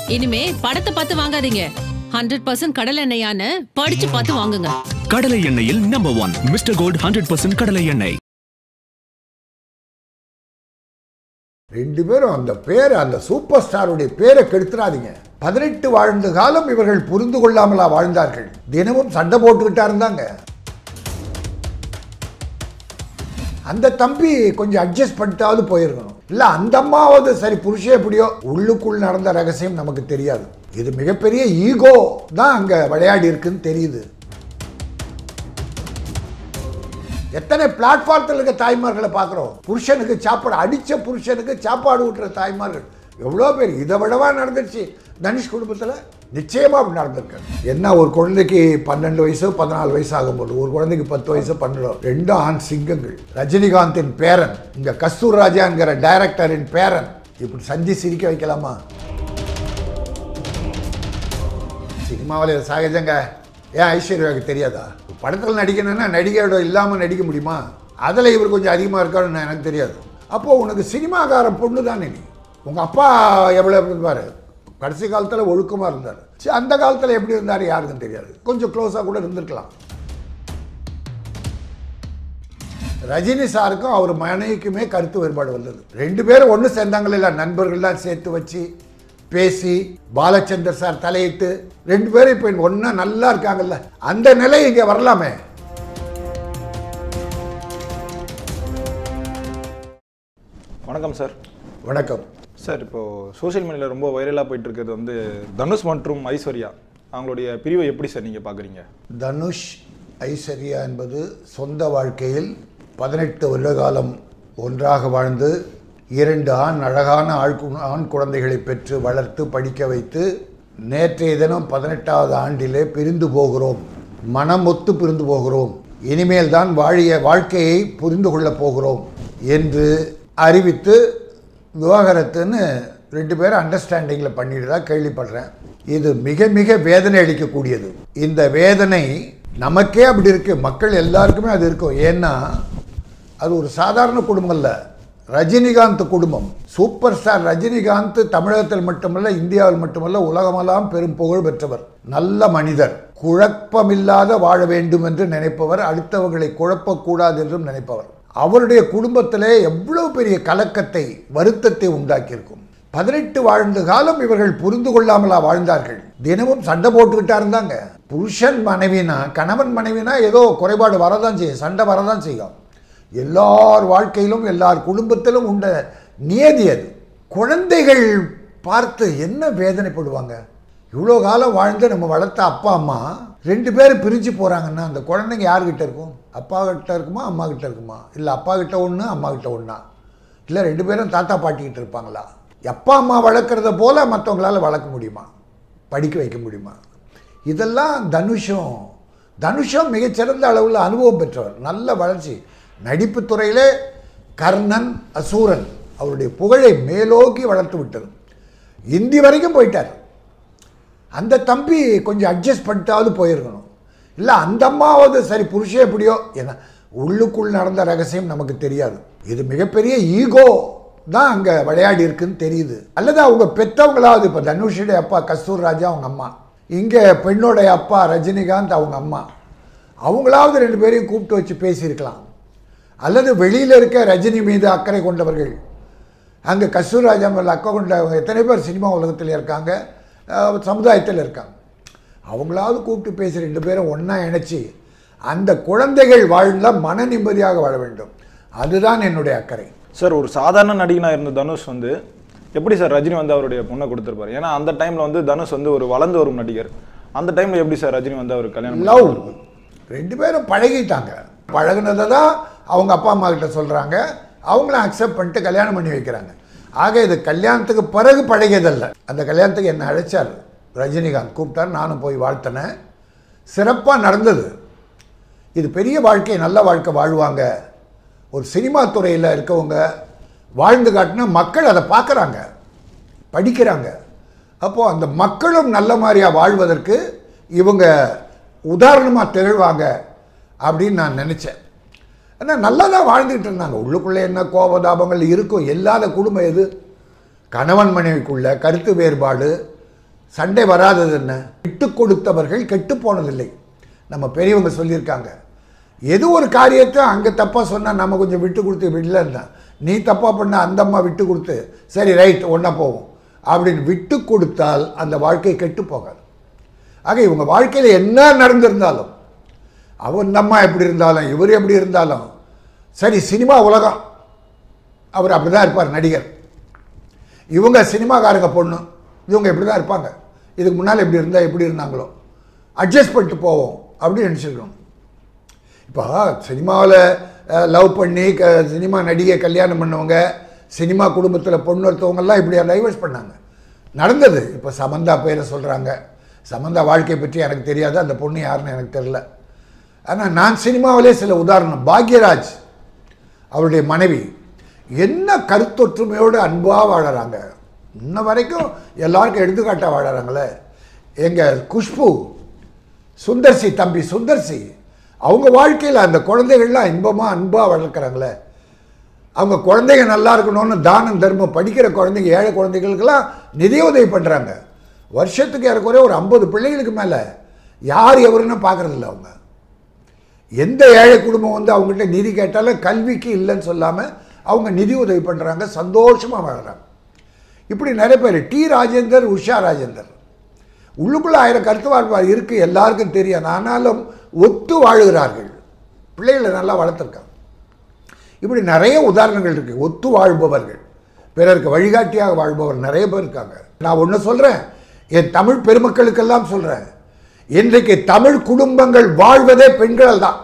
இனிமே படத்தை பார்த்து வாங்காதீங்க ஹண்ட்ரட் பர்சன்ட் கடல் எண்ணெயான்னு படிச்சு பார்த்து வாங்குங்க கடலை எண்ணெயில் number one mister gold hundred percent கடலை எண்ணெய் ரெண்டு பேரும் அந்த பேரை அந்த சூப்பர் ஸ்டாருடைய பேரை கெடுத்துறாதீங்க பதினெட்டு வாழ்ந்த காலம் இவர்கள் புரிந்து கொள்ளாமலா வாழ்ந்தார்கள் தினமும் சண்டை போட்டுக்கிட்டா இருந்தாங்க அந்த தம்பி கொஞ்சம் அட்ஜஸ்ட் பண்ணிட்டாவது போயிருக்கணும் இல்ல அந்த அம்மாவது சரி புருஷன் எப்படியோ உள்ளுக்குள் நடந்த ரகசியம் நமக்கு தெரியாது இது மிகப்பெரிய ஈகோ தான் அங்க விளையாடி இருக்குன்னு தெரியுது எத்தனை பிளாட்ஃபார்த்தில் இருக்க தாய்மார்களை பார்க்குறோம் புருஷனுக்கு சாப்பாடு அடித்த புருஷனுக்கு சாப்பாடு ஊட்டுற தாய்மார்கள் எவ்வளோ பேர் இதை விடவா நடந்துருச்சு தனுஷ் குடும்பத்தில் நிச்சயமாக அப்படி நடந்திருக்கு என்ன ஒரு குழந்தைக்கு பன்னெண்டு வயசு பதினாலு வயசு ஆகும்போது ஒரு குழந்தைக்கு பத்து வயசு பன்னெண்டு ரெண்டும் ஆண் சிங்கங்கள் ரஜினிகாந்தின் பேரன் இங்கே கஸ்தூர் ராஜாங்கிற டைரக்டரின் பேரன் இப்படி சந்தி சிரிக்க வைக்கலாமா சினிமாவில் இது சகஜங்க ஏன் ஐஸ்வர்யாவுக்கு தெரியாதா படத்தில் நடிக்கணும்னா நடிகையோட இல்லாமல் நடிக்க முடியுமா அதில் இவர் கொஞ்சம் அதிகமாக இருக்காருன்னு எனக்கு தெரியாது அப்போது உனக்கு சினிமாக்கார பொண்ணு தானே நீ உங்கள் அப்பா எவ்வளோ இருப்பார் கடைசி காலத்தில் ஒழுக்கமாக இருந்தார் சரி அந்த காலத்தில் எப்படி இருந்தார் யாருக்கும் தெரியாது கொஞ்சம் க்ளோஸாக கூட இருந்திருக்கலாம் ரஜினி சாருக்கும் அவர் மனைவிக்குமே கருத்து வேறுபாடு வந்தது ரெண்டு பேரும் ஒன்று சேர்ந்தாங்களே இல்லை நண்பர்கள்லாம் சேர்த்து வச்சு பேசி பாலச்சந்தர் சார் தலையிட்டு ரெண்டு பேரும் இப்போ ஒன்றா நல்லா இருக்காங்கல்ல அந்த நிலை இங்கே வரலாமே வணக்கம் சார் வணக்கம் சார் இப்போ சோஷியல் மீடியாவில் ரொம்ப வைரலாக போயிட்டு இருக்கிறது வந்து தனுஷ் மற்றும் ஐஸ்வர்யா அவங்களுடைய பிரிவை எப்படி சார் நீங்கள் பார்க்குறீங்க தனுஷ் ஐஸ்வர்யா என்பது சொந்த வாழ்க்கையில் பதினெட்டு வருட காலம் ஒன்றாக வாழ்ந்து இரண்டு ஆண் அழகான ஆள் கு- ஆண் குழந்தைகளை பெற்று வளர்த்து படிக்க வைத்து நேற்றைய தினம் பதினெட்டாவது ஆண்டிலே பிரிந்து போகிறோம் மனமொத்து பிரிந்து போகிறோம் இனிமேல் தான் வாழிய வாழ்க்கையை புரிந்து கொள்ளப் போகிறோம் என்று அறிவித்து விவாகரத்துன்னு ரெண்டு பேரும் அண்டர்ஸ்டாண்டிங்கில் பண்ணிடுறதா கேள்விப்படுறேன் இது மிக மிக வேதனை அளிக்கக்கூடியது இந்த வேதனை நமக்கே அப்படி இருக்கு மக்கள் எல்லாருக்குமே அது இருக்கும் ஏன்னா அது ஒரு சாதாரண குடும்பம் இல்லை ரஜினிகாந்த் குடும்பம் சூப்பர் ஸ்டார் ரஜினிகாந்த் தமிழகத்தில் மட்டுமல்ல இந்தியாவில் மட்டுமல்ல உலகமெல்லாம் பெரும் புகழ் பெற்றவர் நல்ல மனிதர் குழப்பமில்லாத வாழ வேண்டும் என்று நினைப்பவர் அடுத்தவர்களை குழப்பக்கூடாது என்றும் நினைப்பவர் அவருடைய குடும்பத்திலே எவ்வளவு பெரிய கலக்கத்தை வருத்தத்தை உண்டாக்கியிருக்கும் பதினெட்டு வாழ்ந்த காலம் இவர்கள் புரிந்து கொள்ளாமலா வாழ்ந்தார்கள் தினமும் சண்டை போட்டுக்கிட்டா இருந்தாங்க புருஷன் மனைவினா கணவன் மனைவினா ஏதோ குறைபாடு வரதான் செய்யும் சண்டை வரதான் செய்யும் எல்லார் வாழ்க்கையிலும் எல்லார் குடும்பத்திலும் உண்ட நியதி அது குழந்தைகள் பார்த்து என்ன வேதனைப்படுவாங்க இவ்வளோ காலம் வாழ்ந்து நம்ம வளர்த்த அப்பா அம்மா ரெண்டு பேரும் பிரிஞ்சு போகிறாங்கன்னா அந்த குழந்தைங்க யார்கிட்ட இருக்கும் அப்பா கிட்ட இருக்குமா அம்மா கிட்ட இருக்குமா இல்லை அப்பா கிட்ட ஒன்று அம்மா கிட்ட ஒன்றா இல்லை ரெண்டு பேரும் தாத்தா பாட்டிக்கிட்டு இருப்பாங்களா அப்பா அம்மா வளர்க்குறத போல மற்றவங்களால வளர்க்க முடியுமா படிக்க வைக்க முடியுமா இதெல்லாம் தனுஷம் தனுஷம் மிகச்சிறந்த அளவில் அனுபவம் பெற்றவர் நல்ல வளர்ச்சி நடிப்பு துறையிலே கர்ணன் அசூரன் அவருடைய புகழை மேலோக்கி வளர்த்து விட்டது இந்தி வரைக்கும் போயிட்டார் அந்த தம்பி கொஞ்சம் அட்ஜஸ்ட் பண்ணிட்டாவது போயிருக்கணும் இல்லை அந்த அம்மாவது சரி புருஷன் எப்படியோ ஏன்னா உள்ளுக்குள் நடந்த ரகசியம் நமக்கு தெரியாது இது மிகப்பெரிய ஈகோ தான் அங்கே விளையாடி இருக்குன்னு தெரியுது அல்லது அவங்க பெற்றவங்களாவது இப்போ தனுஷுடைய அப்பா கஸ்தூர் ராஜா அவங்க அம்மா இங்கே பெண்ணோடைய அப்பா ரஜினிகாந்த் அவங்க அம்மா அவங்களாவது ரெண்டு பேரையும் கூப்பிட்டு வச்சு பேசியிருக்கலாம் அல்லது வெளியில் இருக்க ரஜினி மீது அக்கறை கொண்டவர்கள் அங்கே கஸ்தூர் ராஜா மேலே அக்கறை கொண்டவங்க எத்தனை பேர் சினிமா உலகத்தில் இருக்காங்க அஹ், சமுதாயத்தில் இருக்காங்க அவங்களாவது கூப்பிட்டு பேசி ரெண்டு பேரும் ஒன்றா இணைச்சி அந்த குழந்தைகள் வாழ்ந்தால் மன நிம்மதியாக வாழ வேண்டும் அதுதான் என்னுடைய அக்கறை சார் ஒரு சாதாரண நடிகனாக இருந்த தனுஷ் வந்து எப்படி சார் ரஜினி வந்து அவருடைய பொண்ணை கொடுத்துருப்பாரு ஏன்னா அந்த டைமில் வந்து தனுஷ் வந்து ஒரு வளர்ந்து வரும் நடிகர் அந்த டைமில் எப்படி சார் ரஜினி வந்து அவர் கல்யாணம் லவ் பண்ணி- ரெண்டு பேரும் பழகிட்டாங்க பழகுனதை தான் அவங்க அப்பா அம்மா கிட்ட சொல்கிறாங்க அவங்கள அக்செப்ட் பண்ணிட்டு கல்யாணம் பண்ணி வைக்கிறாங்க ஆக இது கல்யாணத்துக்கு பிறகு பழகியதல்ல அந்த கல்யாணத்துக்கு என்னை அழைச்சார் ரஜினிகாந்த் கூப்பிட்டார் நானும் போய் வாழ்த்தினேன் சிறப்பாக நடந்தது இது பெரிய வாழ்க்கை நல்ல வாழ்க்கை வாழ்வாங்க ஒரு சினிமா துறையில் இருக்கவங்க வாழ்ந்து காட்டினா மக்கள் அதை பார்க்குறாங்க படிக்கிறாங்க அப்போது அந்த மக்களும் நல்ல மாதிரியாக வாழ்வதற்கு இவங்க உதாரணமாக திகழ்வாங்க அப்படின்னு நான் நினச்சேன் ஆனால் நல்லா தான் வாழ்ந்துக்கிட்டு இருந்தாங்க உள்ளுக்குள்ளே என்ன கோபதாபங்கள் இருக்கும் இல்லாத குடும்பம் எது கணவன் மனைவிக்குள்ள கருத்து வேறுபாடு சண்டை வராதது என்ன விட்டு கொடுத்தவர்கள் கெட்டு போனதில்லை நம்ம பெரியவங்க சொல்லியிருக்காங்க எது ஒரு காரியத்தை அங்கே தப்பாக சொன்னால் நம்ம கொஞ்சம் விட்டு கொடுத்து விடலன்னா நீ தப்பாக பண்ண அந்த அம்மா விட்டு கொடுத்து சரி ரைட் ஒன்றா போவோம் அப்படின்னு விட்டு கொடுத்தால் அந்த வாழ்க்கை கெட்டு போகாது ஆக இவங்க வாழ்க்கையில் என்ன நடந்திருந்தாலும் அவன் இந்த அம்மா எப்படி இருந்தாலும் இவர் எப்படி இருந்தாலும் சரி சினிமா உலகம் அவர் அப்படி தான் இருப்பார் நடிகர் இவங்க சினிமாக்காரங்க பொண்ணு இவங்க இப்படி தான் இருப்பாங்க இதுக்கு முன்னால் எப்படி இருந்தால் எப்படி இருந்தாங்களோ அட்ஜஸ்ட் பண்ணிட்டு போவோம் அப்படின்னு நினச்சிருக்கணும் இப்போ சினிமாவில் லவ் பண்ணி க சினிமா நடிகை கல்யாணம் பண்ணவங்க சினிமா குடும்பத்தில் பொண்ணு ஒருத்தவங்கெல்லாம் இப்படி டைவர்ஸ் பண்ணாங்க நடந்தது இப்போ சமந்தா பேரை சொல்கிறாங்க சமந்தா வாழ்க்கை பற்றி எனக்கு தெரியாது அந்த பொண்ணு யாருன்னு எனக்கு தெரில ஆனால் நான் சினிமாவிலே சில உதாரணம் பாக்யராஜ் அவருடைய மனைவி என்ன கருத்தொற்றுமையோடு அன்பாக வாழறாங்க இன்ன வரைக்கும் எல்லாருக்கும் எடுத்துக்காட்டாக வாழறாங்களே எங்கள் குஷ்பு சுந்தர்சி தம்பி சுந்தர்சி அவங்க வாழ்க்கையில் அந்த குழந்தைகள்லாம் இன்பமாக அன்பாக வளர்க்குறாங்களே அவங்க குழந்தைங்க நல்லா இருக்கணும்னு தானம் தர்மம் படிக்கிற குழந்தைங்க ஏழை குழந்தைகளுக்கெல்லாம் நிதியுதவி பண்ணுறாங்க வருஷத்துக்கு ஏறக்குறைய ஒரு ஐம்பது பிள்ளைகளுக்கு மேலே யார் எவருன்னு பார்க்குறதில்ல அவங்க எந்த ஏழை குடும்பம் வந்து அவங்ககிட்ட நிதி கேட்டாலும் கல்விக்கு இல்லைன்னு சொல்லாமல் அவங்க நிதி உதவி பண்ணுறாங்க சந்தோஷமாக வாழறாங்க இப்படி நிறைய பேர் டி ராஜேந்தர் உஷா ராஜேந்தர் உள்ளுக்குள்ள ஆயிரம் கருத்து வாழ்வார் இருக்குது எல்லாருக்கும் தெரியும் ஆனாலும் ஒத்து வாழுகிறார்கள் பிள்ளைகளை நல்லா வளர்த்துருக்காங்க இப்படி நிறைய உதாரணங்கள் இருக்குது ஒத்து வாழ்பவர்கள் பிறருக்கு வழிகாட்டியாக வாழ்பவர் நிறைய பேர் இருக்காங்க நான் ஒன்று சொல்கிறேன் என் தமிழ் பெருமக்களுக்கெல்லாம் சொல்கிறேன் இன்றைக்கு தமிழ் குடும்பங்கள் வாழ்வதே பெண்கள் தான்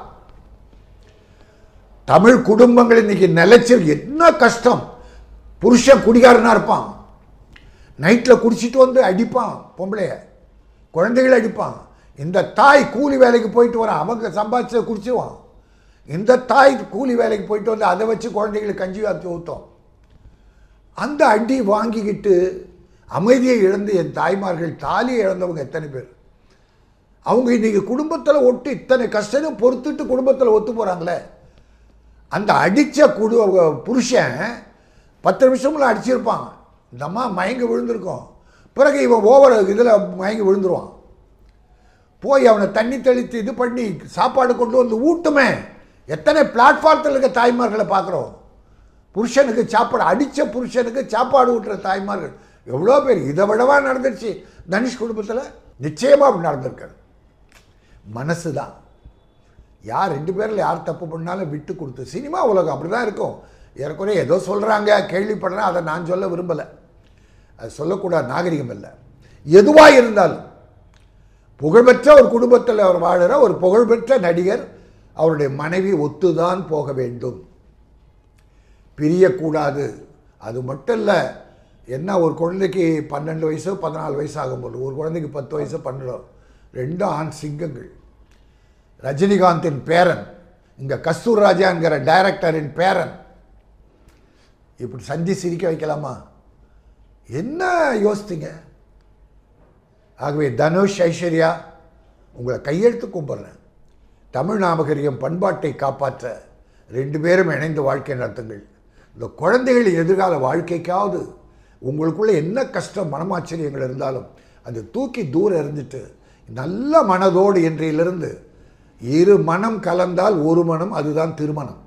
தமிழ் குடும்பங்கள் இன்னைக்கு நிலைச்சிருக்கு என்ன கஷ்டம் புருஷன் குடிகாரனா இருப்பான் நைட்டில் குடிச்சிட்டு வந்து அடிப்பான் பொம்பளைய குழந்தைகளை அடிப்பான் இந்த தாய் கூலி வேலைக்கு போயிட்டு வரான் அவங்க சம்பாதிச்சதை குடிச்சிருவான் இந்த தாய் கூலி வேலைக்கு போயிட்டு வந்து அதை வச்சு குழந்தைகளுக்கு கஞ்சி வாத்தி ஊற்றும் அந்த அடி வாங்கிக்கிட்டு அமைதியை இழந்து என் தாய்மார்கள் தாலியை இழந்தவங்க எத்தனை பேர் அவங்க இன்னைக்கு குடும்பத்தில் ஒட்டு இத்தனை கஷ்டம் பொறுத்துட்டு குடும்பத்தில் ஒத்து போகிறாங்களே அந்த அடித்த குடு புருஷன் பத்து நிமிஷம்ல அடிச்சிருப்பான் இந்த அம்மா மயங்கி விழுந்திருக்கும் பிறகு இவன் ஓவர் இதில் மயங்கி விழுந்துருவான் போய் அவனை தண்ணி தெளித்து இது பண்ணி சாப்பாடு கொண்டு வந்து ஊட்டுமே எத்தனை பிளாட்ஃபார்த்தில் இருக்க தாய்மார்களை பார்க்குறோம் புருஷனுக்கு சாப்பாடு அடித்த புருஷனுக்கு சாப்பாடு ஊட்டுற தாய்மார்கள் எவ்வளோ பேர் இதை விடவா நடந்துருச்சு தனுஷ் குடும்பத்தில் நிச்சயமாக அப்படி நடந்திருக்காரு மனசு தான் யார் ரெண்டு பேரில் யார் தப்பு பண்ணாலும் விட்டு கொடுத்து சினிமா உலகம் அப்படி தான் இருக்கும் ஏறக்குறைய ஏதோ சொல்கிறாங்க கேள்விப்படுறேன் அதை நான் சொல்ல விரும்பலை அது சொல்லக்கூடாது நாகரிகம் இல்லை எதுவாக இருந்தாலும் புகழ்பெற்ற ஒரு குடும்பத்தில் அவர் வாழுற ஒரு புகழ்பெற்ற நடிகர் அவருடைய மனைவி ஒத்துதான் போக வேண்டும் பிரியக்கூடாது அது மட்டும் இல்லை என்ன ஒரு குழந்தைக்கு பன்னெண்டு வயசோ பதினாலு வயசு ஆகும்போது ஒரு குழந்தைக்கு பத்து வயசு பன்னெண்டு ரெண்டும் ஆண் சிங்கங்கள் ரஜினிகாந்தின் பேரன் இங்கே கஸ்தூர் ராஜாங்கிற டைரக்டரின் பேரன் இப்படி சந்தி சிரிக்க வைக்கலாமா என்ன யோசித்தீங்க ஆகவே தனுஷ் ஐஸ்வர்யா உங்களை கையெழுத்து கும்பிட்றேன் தமிழ் நாமகரியம் பண்பாட்டை காப்பாற்ற ரெண்டு பேரும் இணைந்து வாழ்க்கை நடத்துங்கள் இந்த குழந்தைகளின் எதிர்கால வாழ்க்கைக்காவது உங்களுக்குள்ள என்ன கஷ்டம் மனமாச்சரியங்கள் இருந்தாலும் அதை தூக்கி தூரம் எறிஞ்சிட்டு நல்ல மனதோடு இன்றையிலிருந்து இரு மனம் கலந்தால் ஒரு மனம் அதுதான் திருமணம்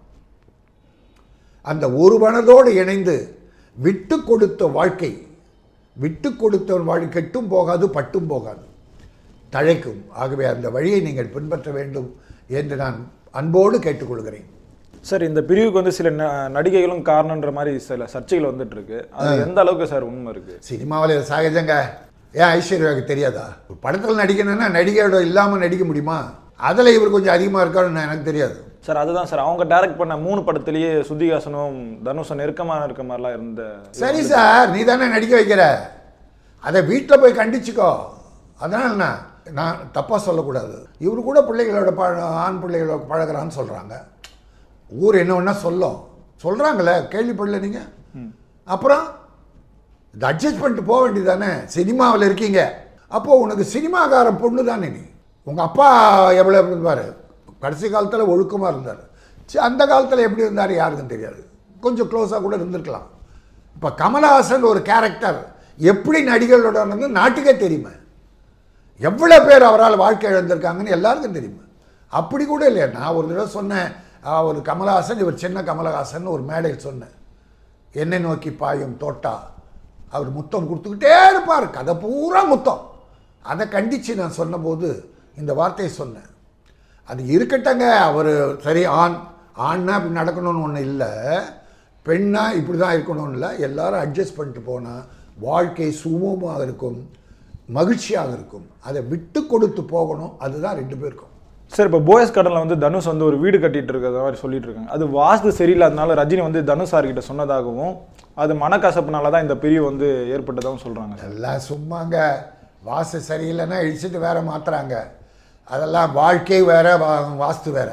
அந்த ஒரு மனதோடு இணைந்து விட்டு கொடுத்த வாழ்க்கை விட்டு கொடுத்தவன் வாழ்க்கை கெட்டும் போகாது பட்டும் போகாது தழைக்கும் ஆகவே அந்த வழியை நீங்கள் பின்பற்ற வேண்டும் என்று நான் அன்போடு கேட்டுக்கொள்கிறேன் சார் இந்த பிரிவுக்கு வந்து சில ந- நடிகைகளும் காரணன்ற மாதிரி சில சர்ச்சைகள் வந்துட்டு இருக்கு அது எந்த அளவுக்கு சார் உண்மை இருக்கு சினிமாவில் இது சகஜங்க ஏன் ஐஸ்வர்யாவுக்கு தெரியாதா ஒரு படத்தில் நடிக்கணும்னா நடிகையோட இல்லாமல் நடிக்க முடியுமா அதில் இவர் கொஞ்சம் அதிகமாக இருக்காருன்னு எனக்கு தெரியாது சார் அதுதான் சார் அவங்க டைரக்ட் பண்ண மூணு படத்திலேயே சுத்திகாசனும் தனுஷும் நெருக்கமான இருக்க மாதிரிலாம் இருந்த சரி சார் நீ தானே நடிக்க வைக்கிற அதை வீட்டில் போய் கண்டிச்சுக்கோ அதனால் என்ன நான் தப்பாக சொல்லக்கூடாது இவர் கூட பிள்ளைகளோட பழ ஆண் பிள்ளைகளோட பழகுறான்னு சொல்கிறாங்க ஊர் என்ன வேணா சொல்லும் சொல்கிறாங்களே கேள்விப்படல நீங்கள் அப்புறம் இது அட்ஜஸ்ட் பண்ணிட்டு போக வேண்டியது தானே சினிமாவில் இருக்கீங்க அப்போது உனக்கு சினிமாக்கார பொண்ணு தானே நீ உங்கள் அப்பா எவ்வளோ இருந்தார் கடைசி காலத்தில் ஒழுக்கமாக இருந்தார் சரி அந்த காலத்தில் எப்படி இருந்தார் யாருக்கும் தெரியாது கொஞ்சம் க்ளோஸாக கூட இருந்திருக்கலாம் இப்போ கமலஹாசன் ஒரு கேரக்டர் எப்படி நடிகர்களோட வந்து நாட்டுக்கே தெரியுமா எவ்வளோ பேர் அவரால் வாழ்க்கை இழந்திருக்காங்கன்னு எல்லாருக்கும் தெரியுமா அப்படி கூட இல்லையா நான் ஒரு தடவை சொன்னேன் ஆஹ், ஒரு கமலஹாசன் இவர் சின்ன கமலஹாசன் ஒரு மேடையில் சொன்னேன் என்னை நோக்கி பாயும் தோட்டா அவர் முத்தம் கொடுத்துக்கிட்டே இருப்பார் கதை பூரா முத்தம் அதை கண்டித்து நான் சொன்னபோது இந்த வார்த்தையை சொன்னேன் அது இருக்கட்டங்க அவர் சரி ஆண் ஆண்னா இப்படி நடக்கணும்னு ஒன்று இல்லை பெண்ணா இப்படி தான் இருக்கணும்னு இல்லை எல்லாரும் அட்ஜஸ்ட் பண்ணிட்டு போனால் வாழ்க்கை சுமூகமாக இருக்கும் மகிழ்ச்சியாக இருக்கும் அதை விட்டு கொடுத்து போகணும் அதுதான் ரெண்டு பேருக்கும் சார் இப்போ போயஸ் கடனில் வந்து தனுஷ் வந்து ஒரு வீடு கட்டிட்டு இருக்கிற மாதிரி சொல்லிட்டு இருக்காங்க அது வாஸ்து சரியில்லாதனால ரஜினி வந்து தனுஷ் சார் கிட்ட சொன்னதாகவும் அது மனக்கசப்புனால தான் இந்த பிரிவு வந்து ஏற்பட்டதாகவும் சொல்றாங்க சார் எல்லாம் சும்மாங்க வாஸ்து சரியில்லைன்னா இடிச்சிட்டு வேற மாத்துறாங்க அதெல்லாம் வாழ்க்கை வேற வா- வாஸ்து வேற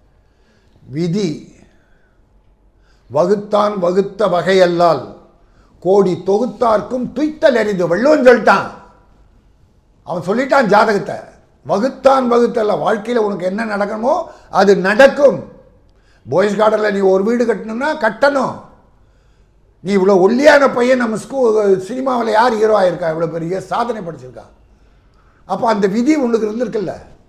விதி வகுத்தான் வகுத்த வகையல்லால் கோடி தொகுத்தார்க்கும் துய்த்தல் எறிந்து வெள்ளோன்னு சொல்லிட்டான் அவன் சொல்லிட்டான் ஜாதகத்தை வகுத்தான் வகுத்தல்ல வாழ்க்கையில் உனக்கு என்ன நடக்கணுமோ அது நடக்கும் பாய்ஸ் கார்டனில் நீ ஒரு வீடு கட்டணும்னா கட்டணும் நீ இவ்வளோ ஒல்லியான பையன் நம்ம ஸ்கூ சினிமாவில் யார் ஹீரோ ஆயிருக்கா இவ்வளோ பெரிய சாதனை படிச்சிருக்கா அப்போ அந்த விதி உனக்கு இருந்திருக்குல்ல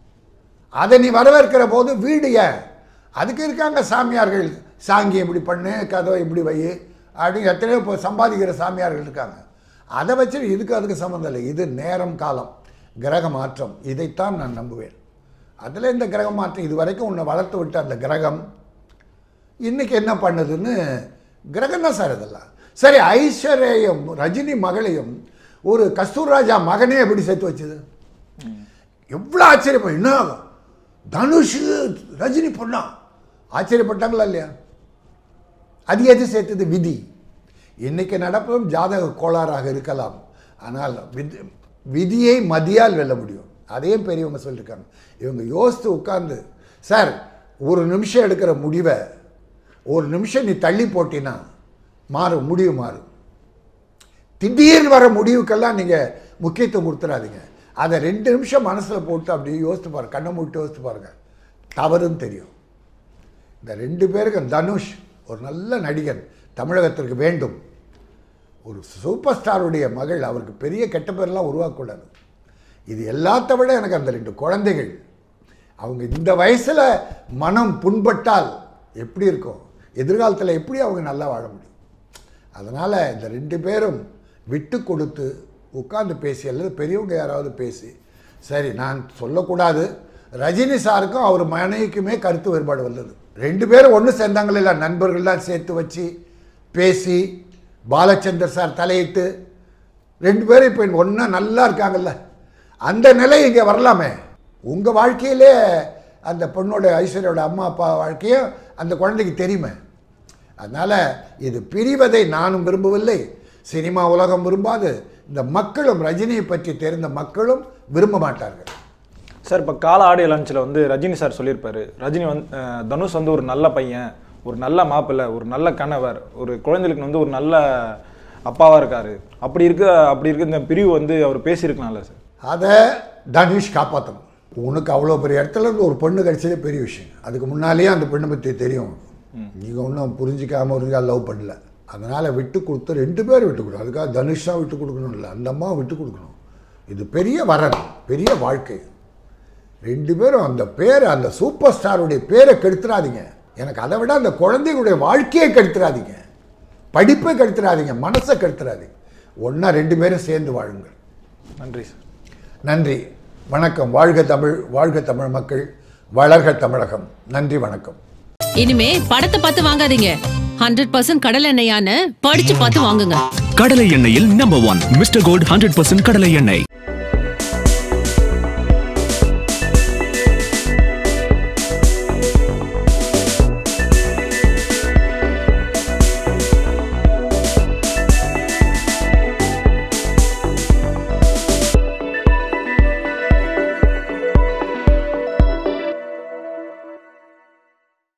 அதை நீ வரவேற்கிற போது வீடு ஏன் அதுக்கு இருக்காங்க சாமியார்கள் சாங்கி இப்படி பண்ணு கதவை இப்படி வை அப்படின்னு எத்தனையோ இப்போ சம்பாதிக்கிற சாமியார்கள் இருக்காங்க அதை வச்சு இதுக்கு அதுக்கு சம்மந்தம் இல்லை இது நேரம் காலம் கிரக மாற்றம் இதைத்தான் நான் நம்புவேன் அதில் இந்த கிரக மாற்றம் இது வரைக்கும் உன்னை வளர்த்து விட்ட அந்த கிரகம் இன்னைக்கு என்ன பண்ணுதுன்னு கிரகம் தான் சார் இதெல்லாம் சரி ஐஸ்வர்யம் ரஜினி மகளையும் ஒரு கஸ்தூர்ராஜா மகனே எப்படி சேர்த்து வச்சது எவ்வளோ ஆச்சரியப்படும் என்ன தனுஷ் ரஜினி பொண்ணா ஆச்சரியப்பட்டாங்களா இல்லையா அது எது சேர்த்தது விதி இன்னைக்கு நடப்பதும் ஜாதக கோளாறாக இருக்கலாம் ஆனால் விதி விதியை மதியால் வெல்ல முடியும் அதையும் பெரியவங்க சொல்லியிருக்காங்க இவங்க யோசித்து உட்கார்ந்து சார் ஒரு நிமிஷம் எடுக்கிற முடிவை ஒரு நிமிஷம் நீ தள்ளி போட்டினா மாறும் முடிவு மாறும் திடீர்னு வர முடிவுக்கெல்லாம் நீங்கள் முக்கியத்துவம் கொடுத்துடாதீங்க அதை ரெண்டு நிமிஷம் மனசில் போட்டு அப்படியே யோசித்து பாருங்க கண்ணை மூட்டு யோசித்து பாருங்க தவறுன்னு தெரியும் இந்த ரெண்டு பேருக்கும் தனுஷ் ஒரு நல்ல நடிகன் தமிழகத்திற்கு வேண்டும் ஒரு சூப்பர் ஸ்டாருடைய மகள் அவருக்கு பெரிய கெட்ட பேர்லாம் உருவாக்கக்கூடாது இது எல்லாத்த விட எனக்கு அந்த ரெண்டு குழந்தைகள் அவங்க இந்த வயசில் மனம் புண்பட்டால் எப்படி இருக்கும் எதிர்காலத்தில் எப்படி அவங்க நல்லா வாழ முடியும் அதனால் இந்த ரெண்டு பேரும் விட்டு கொடுத்து உட்கார்ந்து பேசி அல்லது பெரியவங்க யாராவது பேசி சரி நான் சொல்லக்கூடாது ரஜினி சாருக்கும் அவர் மனைவிக்குமே கருத்து வேறுபாடு வந்தது ரெண்டு பேரும் ஒன்று சேர்ந்தாங்களே இல்லை நண்பர்கள்லாம் சேர்த்து வச்சு பேசி பாலச்சந்தர் சார் தலையிட்டு ரெண்டு பேரும் இப்போ ஒன்றா நல்லா இருக்காங்கல்ல அந்த நிலை இங்கே வரலாமே உங்கள் வாழ்க்கையிலே அந்த பொண்ணோட ஐஸ்வர்யோட அம்மா அப்பா வாழ்க்கையும் அந்த குழந்தைக்கு தெரியுமே அதனால் இது பிரிவதை நானும் விரும்பவில்லை சினிமா உலகம் விரும்பாது இந்த மக்களும் ரஜினியை பற்றி தெரிந்த மக்களும் விரும்ப மாட்டார்கள் சார் இப்போ கால ஆடியோ லஞ்சில் வந்து ரஜினி சார் சொல்லியிருப்பாரு ரஜினி வந்து அஹ், தனுஷ் வந்து ஒரு நல்ல பையன் ஒரு நல்ல மாப்பிள்ளை ஒரு நல்ல கணவர் ஒரு குழந்தைகளுக்கு வந்து ஒரு நல்ல அப்பாவாக இருக்காரு அப்படி இருக்க அப்படி இருக்க இந்த பிரிவு வந்து அவர் பேசியிருக்கலாம்ல சார் அதை தனுஷ் காப்பாற்றணும் உனக்கு அவ்வளோ பெரிய இடத்துல இருந்து ஒரு பொண்ணு கிடைச்சதே பெரிய விஷயம் அதுக்கு முன்னாலேயே அந்த பெண்ணை பற்றி தெரியும் நீங்கள் ஒன்றும் புரிஞ்சிக்காம ஒரு லவ் பண்ணல அதனால் விட்டு கொடுத்து ரெண்டு பேரும் விட்டு கொடுக்கணும் அதுக்காக தனுஷ் தான் விட்டு கொடுக்கணும் இல்லை அந்த அம்மாவும் விட்டு கொடுக்கணும் இது பெரிய வரன் பெரிய வாழ்க்கை ரெண்டு பேரும் அந்த பேரை அந்த சூப்பர் ஸ்டாருடைய பேரை கெடுத்துறாதீங்க எனக்கு அதை விட அந்த குழந்தைகளுடைய வாழ்க்கையை கெடுத்துறாதீங்க படிப்பை கெடுத்துறாதீங்க மனசை கெடுத்துறாதீங்க ஒன்றா ரெண்டு பேரும் சேர்ந்து வாழுங்கள் நன்றி சார் நன்றி வணக்கம் வாழ்க தமிழ் வாழ்க தமிழ் மக்கள் வளர்க தமிழகம் நன்றி வணக்கம் இனிமே படத்தை பார்த்து வாங்காதீங்க ஹண்ட்ரட் பர்சன்ட் கடல் எண்ணெயான்னு படிச்சு பார்த்து வாங்குங்க கடலை எண்ணெயில் number one mister gold hundred percent கடலை எண்ணெய்